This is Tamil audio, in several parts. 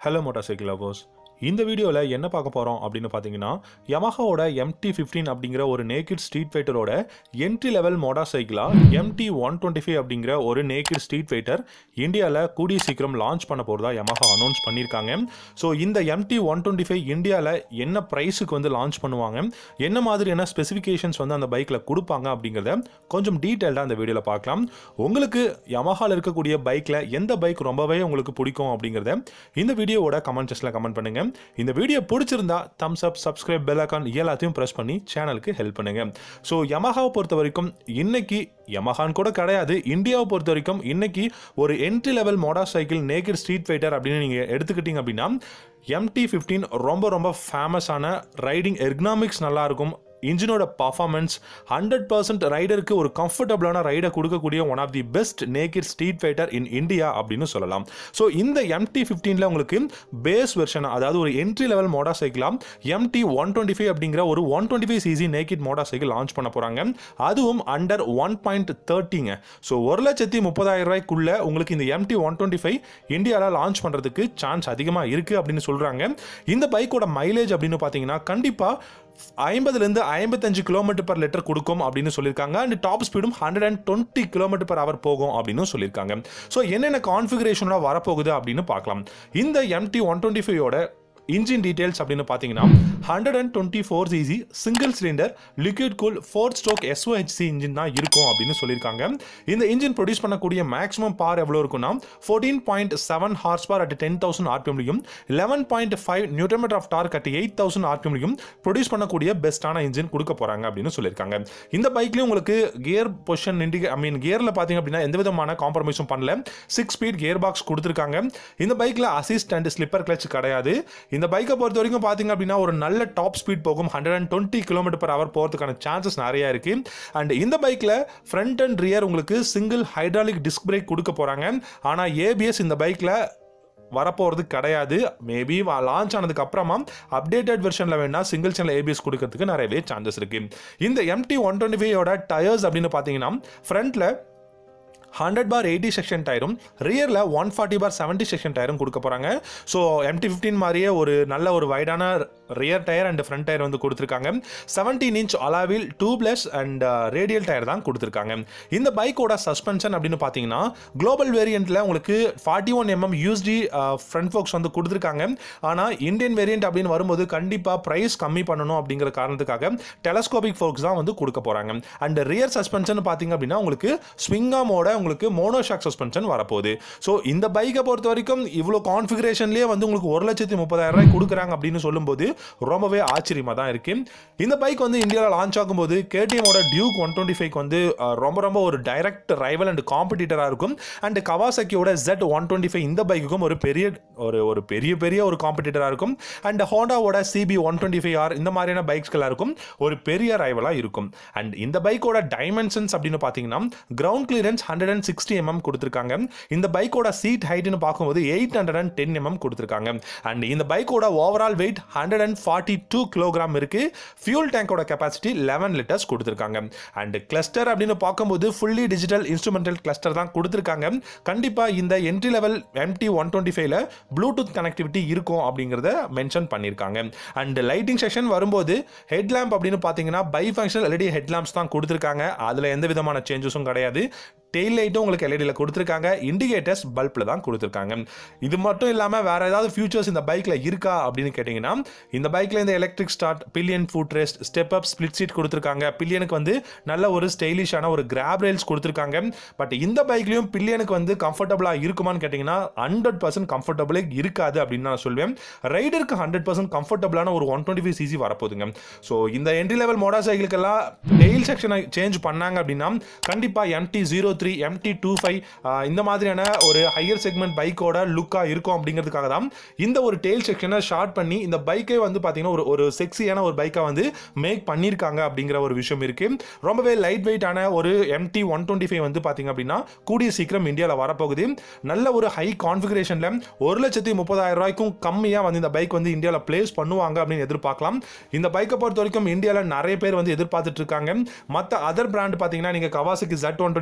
ஹலோ மோட்டார் சைக்கிள் லவர்ஸ் இந்த வீடியோவில் என்ன பார்க்க போகிறோம் அப்படின்னு பார்த்தீங்கன்னா யமஹாவோட எம்டி ஃபிஃப்டீன் அப்படிங்கிற ஒரு நேக்கிட் ஸ்ட்ரீட் ஃபைட்டரோட என்ட்ரி லெவல் மோட்டார் சைக்கிளாக எம்டி ஒன் டுவெண்ட்டி ஃபைவ் அப்படிங்கிற ஒரு நேக்கிட் ஸ்ட்ரீட் ஃபைட்டர் இந்தியாவில் கூடிய சீக்கிரம் லான்ச் பண்ண போகிறதா யமஹா அனௌன்ஸ் பண்ணியிருக்காங்க ஸோ இந்த எம்டி ஒன் டுவெண்ட்டி ஃபைவ் இந்தியாவில் என்ன ப்ரைஸுக்கு வந்து லான்ச் பண்ணுவாங்க என்ன மாதிரியான ஸ்பெசிஃபிகேஷன்ஸ் வந்து அந்த பைக்கில் கொடுப்பாங்க அப்படிங்கிறத கொஞ்சம் டீட்டெயில்டாக அந்த வீடியோவில் பார்க்கலாம் உங்களுக்கு யமஹாவில் இருக்கக்கூடிய பைக்கில் எந்த பைக் ரொம்பவே உங்களுக்கு பிடிக்கும் அப்படிங்கிறத இந்த வீடியோவோட கமெண்ட் செக்ஷனில் கமெண்ட் பண்ணுங்க இந்த வீடியோ பிடிச்சிருந்தா thumbs up subscribe bell icon எல்லாத்தையும் ப்ரெஸ் பண்ணி சேனலுக்கு ஹெல்ப் பண்ணுங்க ஸோ யமஹாவை பொறுத்த வரைக்கும் இன்னைக்கு யமஹான் கூட கிடையாது இந்தியாவை பொறுத்த வரைக்கும் இன்னைக்கு ஒரு entry level motorcycle naked street fighter அப்படின்னு நீங்கள் எடுத்துக்கிட்டீங்க அப்படின்னா எம்டி ஃபிஃப்டீன் ரொம்ப ரொம்ப ஃபேமஸான ரைடிங் எர்கனாமிக்ஸ் நல்லா இருக்கும் இன்ஜினோட பர்ஃபார்மன்ஸ் ஹண்ட்ரட் பர்சன்ட் ரைடருக்கு ஒரு கம்ஃபர்டபுளான ரைடை கொடுக்கக்கூடிய one of the best naked street fighter in India அப்படின்னு சொல்லலாம் ஸோ இந்த எம்டி ஃபிஃப்டீனில் உங்களுக்கு பேஸ் வெர்ஷன் அதாவது ஒரு என்ட்ரி லெவல் மோட்டார் சைக்கிளாக எம்டி ஒன் டுவெண்ட்டி ஃபைவ் அப்படிங்கிற ஒரு one twenty five CC naked motorcycle launch பண்ண போகிறாங்க அதுவும் அண்டர் ஒன் பாயிண்ட் தேர்ட்டிங்க ஸோ ஒரு லட்சத்தி முப்பதாயிரம் ரூபாய்க்குள்ள உங்களுக்கு இந்த எம்டி ஒன் டுவெண்ட்டி ஃபைவ் இந்தியாவில் லான்ச் பண்ணுறதுக்கு சான்ஸ் அதிகமாக இருக்குது அப்படின்னு சொல்கிறாங்க இந்த பைக்கோட மைலேஜ் அப்படின்னு பார்த்தீங்கன்னா கண்டிப்பாக ஐம்பதுலேருந்து ஐம்பத்தஞ்சு கிலோமீட்டர் பர் லிட்டர் கொடுக்கும் அப்படின்னு சொல்லியிருக்காங்க அண்ட் டாப் ஸ்பீடும் hundred and twenty kilometre per hour போகும் அப்படின்னு சொல்லியிருக்காங்க ஸோ என்னென்ன கான்ஃபிகரேஷனோட வரப்போகுது அப்படின்னு பார்க்கலாம் இந்த எம்டி ஒன் டுவெண்ட்டி ஃபைவோட இன்ஜின் டீடைல்ஸ் அப்படின்னு பார்த்தீங்கன்னா hundred and twenty four CC single cylinder liquid cool four stroke SOHC engine தான் இருக்கும் அப்படின்னு சொல்லியிருக்காங்க இந்த இன்ஜின் ப்ரொடியூஸ் பண்ணக்கூடிய மேக்ஸிமம் பார் எவ்வளோ இருக்குன்னா fourteen point seven horse power at ten thousand ஆர்பிஎம்லையும் eleven point five newton metre of torque at eight thousand ஆர்பிஎம்லையும் ப்ரொடியூஸ் பண்ணக்கூடிய பெஸ்ட்டான இன்ஜின் கொடுக்க போகிறாங்க அப்படின்னு சொல்லியிருக்காங்க இந்த பைக்லேயும் உங்களுக்கு கியர் பொசிஷன் இண்டிகே ஐ மீன் கியரில் பார்த்தீங்க அப்படின்னா எந்த விதமான காம்ப்ரமைஸும் பண்ணல சிக்ஸ் ஸ்பீட் கியர் பாக்ஸ் கொடுத்துருக்காங்க இந்த பைக்கில் அசிஸ்ட் அண்ட் ஸ்லிப்பர் கிளச் கிடையாது இந்த பைக்கை பொறுத்த வரைக்கும் பார்த்தீங்க அப்படின்னா ஒரு நல்ல டாப் ஸ்பீட் போகும் hundred and twenty kilometre per hour போகிறதுக்கான சான்சஸ் நிறைய இருக்கு அண்ட் இந்த பைக்கில் ஃப்ரண்ட் அண்ட் ரியர் உங்களுக்கு சிங்கிள் ஹைட்ராலிக் டிஸ்க் பிரேக் கொடுக்க போகிறாங்க ஆனால் ஏபிஎஸ் இந்த பைக்கில் வரப்போகிறது கிடையாது மேபி லான்ச் ஆனதுக்கு அப்புறமா அப்டேட்டட் வெர்ஷனில் வேணா சிங்கிள் சேனல் ஏபிஎஸ் கொடுக்கறதுக்கு நிறையவே சான்சஸ் இருக்கு இந்த எம்டி ஒன் டுவெண்ட்டி ஃபைவோட டயர்ஸ் அப்படின்னு பார்த்தீங்கன்னா ஃப்ரண்ட்டில் ஹண்ட்ரட் பார் எயிட்டி செக்ஷன் டயரும் ரியரில் one forty bar seventy section டயரும் கொடுக்க போகிறாங்க ஸோ எம்டி ஃபிஃப்டீன் மாதிரியே ஒரு நல்ல ஒரு வைடான rear tyre and front tyre வந்து கொடுத்துருக்காங்க செவன்டீன் இன்ச் அலாவில் டூப்லெஸ் அண்ட் ரேடியல் டயர் தான் கொடுத்துருக்காங்க இந்த பைக்கோட சஸ்பென்ஷன் அப்படின்னு பார்த்தீங்கன்னா குளோபல் வேரியண்ட்டில் உங்களுக்கு forty one mm USD front forks வந்து கொடுத்துருக்காங்க ஆனால் இந்தியன் வேரியண்ட் அப்படின்னு வரும்போது கண்டிப்பாக ப்ரைஸ் கம்மி பண்ணணும் அப்படிங்கிற காரணத்துக்காக டெலஸ்கோபிக் ஃபோக்ஸ் தான் வந்து கொடுக்க போகிறாங்க அண்ட் ரியர் சஸ்பென்ஷன் பார்த்தீங்க அப்படின்னா உங்களுக்கு ஸ்விங்காமோட உங்களுக்கு மோனோஷாக் சஸ்பென்ஷன் வரப்போகுது ஸோ இந்த பைக்கை பொறுத்த வரைக்கும் இவ்வளோ கான்ஃபிகரேஷன்லேயே வந்து உங்களுக்கு ஒரு லட்சத்தி முப்பதாயிரம் ரூபாய் கொடுக்குறாங்க அப்படின்னு சொல்லும்போது ரொம்பவே ஆச்சரியமாக தான் இருக்கு இந்த பைக் வந்து இந்தியாவில் லான்ச் ஆகும்போது கேடிஎமோட டியூக் ஒன் டுவெண்ட்டி ஃபைவ் வந்து அஹ், ரொம்ப ரொம்ப ஒரு டைரக்ட் ரைவல் அண்ட் காம்படிட்டராக இருக்கும் அண்ட் கவாசக்கியோட ஜெட் ஒன் டுவெண்ட்டி ஃபைவ் இந்த பைக்குக்கும் ஒரு பெரிய ஒரு ஒரு பெரிய பெரிய ஒரு காம்படிட்டராக இருக்கும் அண்ட் ஹோண்டாவோட CB one twenty five R இந்த மாதிரியான பைக்ஸ்களாக இருக்கும் ஒரு பெரிய ரைவலாக இருக்கும் அண்ட் இந்த பைக்கோட டைமென்ஷன்ஸ் அப்படின்னு பார்த்தீங்கன்னா ground clearance hundred and sixty mm கொடுத்துருக்காங்க இந்த பைக்கோட சீட் ஹைட்னு பார்க்கும்போது eight hundred and ten mm கொடுத்துருக்காங்க அண்ட் இந்த பைக்கோட overall weight hundred and forty two kilogram இருக்கு ஃபியூல் டேங்கோட கெப்பாசிட்டி லெவன் லிட்டர்ஸ் கொடுத்துருக்காங்க அண்ட் கிளஸ்டர் அப்படின்னு பார்க்கும்போது ஃபுல்லி டிஜிட்டல் இன்ஸ்ட்ருமெண்டல் கிளஸ்டர் தான் கொடுத்துருக்காங்க கண்டிப்பாக இந்த entry level MT one twenty ஃபைவ்ல ப்ளூடூத் கனெக்டிவிட்டி இருக்கும் அப்படிங்கிறத மென்ஷன் பண்ணியிருக்காங்க அண்ட் லைட்டிங் செக்ஷன் வரும்போது ஹெட் லேம்ப் அப்படின்னு பார்த்தீங்கன்னா bi functional LED head lamps தான் கொடுத்துருக்காங்க அதில் எந்த விதமான சேஞ்சஸும் கிடையாது டெயில் லைட்டும் உங்களுக்கு எல்இடியில் கொடுத்துருக்காங்க இண்டிகேட்டர்ஸ் பல்பில் தான் கொடுத்துருக்காங்க இது மட்டும் இல்லாமல் வேற ஏதாவது ஃபியூச்சர்ஸ் இந்த பைக்கில் இருக்கா அப்படின்னு கேட்டிங்கன்னா இந்த பைக்கில் இந்த electric start pillion foot rest step up split seat கொடுத்துருக்காங்க பில்லியனுக்கு வந்து நல்ல ஒரு ஸ்டைலிஷான ஒரு கிராப் ரேல்ஸ் கொடுத்துருக்காங்க பட் இந்த பைக்லையும் பில்லியனுக்கு வந்து கம்ஃபர்டபுளாக இருக்குமான்னு கேட்டிங்கன்னா ஹண்ட்ரட் பர்சன்ட் கம்ஃபர்டபுளே இருக்காது அப்படின்னு நான் சொல்வேன் ரைடருக்கு ஹண்ட்ரட் பர்சன்ட் கம்ஃபர்டபுளான ஒரு ஒன் டுவெண்ட்டி ஃபைவ் சிசி வரப்போகுதுங்க ஸோ இந்த என்ட்ரி லெவல் மோட்டார் சைக்கிளுக்கெல்லாம் டெயில் செக்ஷனை சேஞ்ச் பண்ணாங்க அப்படின்னா கண்டிப்பாக MT zero three MT two five இந்த மாதிரியான ஒரு ஹையர் செக்மெண்ட் பைக்கோட லுக்காக இருக்கும் அப்படிங்கிறதுக்காக தான் இந்த ஒரு டெயில் செக்ஷனை ஷார்ட் பண்ணி இந்த பைக்கே வந்து பார்த்தீங்கன்னா ஒரு ஒரு செக்ஸியான ஒரு பைக்காக வந்து மேக் பண்ணியிருக்காங்க அப்படிங்கிற ஒரு விஷயம் இருக்கு ரொம்பவே லைட் வெயிட்டான ஒரு எம்டி ஒன் டுவெண்ட்டி ஃபைவ் வந்து பார்த்தீங்க அப்படின்னா கூடிய சீக்கிரம் இந்தியாவில் வரப்போகுது நல்ல ஒரு ஹை கான்ஃபிகரேஷனில் ஒரு லட்சத்தி முப்பதாயிரம் ரூபாய்க்கும் கம்மியாக வந்து இந்த பைக் வந்து இந்தியாவில் பிளேஸ் பண்ணுவாங்க அப்படின்னு எதிர்பார்க்கலாம் இந்த பைக்கை பொறுத்த வரைக்கும் இந்தியாவில் நிறைய பேர் வந்து எதிர்பார்த்துட்டு இருக்காங்க மற்ற அதர் பிராண்ட் பார்த்தீங்கன்னா நீங்கள் கவாசுக்கு Z125 ஒன் டுவெண்ட்டி ஃபைவ் எடுத்தாலும்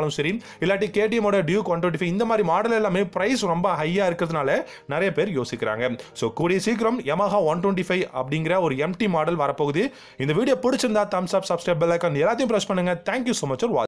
இருந்தாலும் சரி இல்லாட்டி கேடிஎம்மோட டியூக் ஒன் டுவெண்ட்டி இந்த மாதிரி மாடல் எல்லாமே பிரைஸ் ரொம்ப ஹையாக இருக்கிறதுனால நிறைய பேர் யோசிக்கிறாங்க ஸோ கூடிய சீக்கிரம் Yamaha ஒன் டுவெண்ட்டி ஃபைவ் அப்படிங்கிற ஒரு எம்டி மாடல் வரப்போகுது இந்த வீடியோ பிடிச்சிருந்தா thumbs up subscribe bell icon எல்லாத்தையும் ப்ரெஸ் பண்ணுங்க தேங்க்யூ ஸோ மச் ஃபார்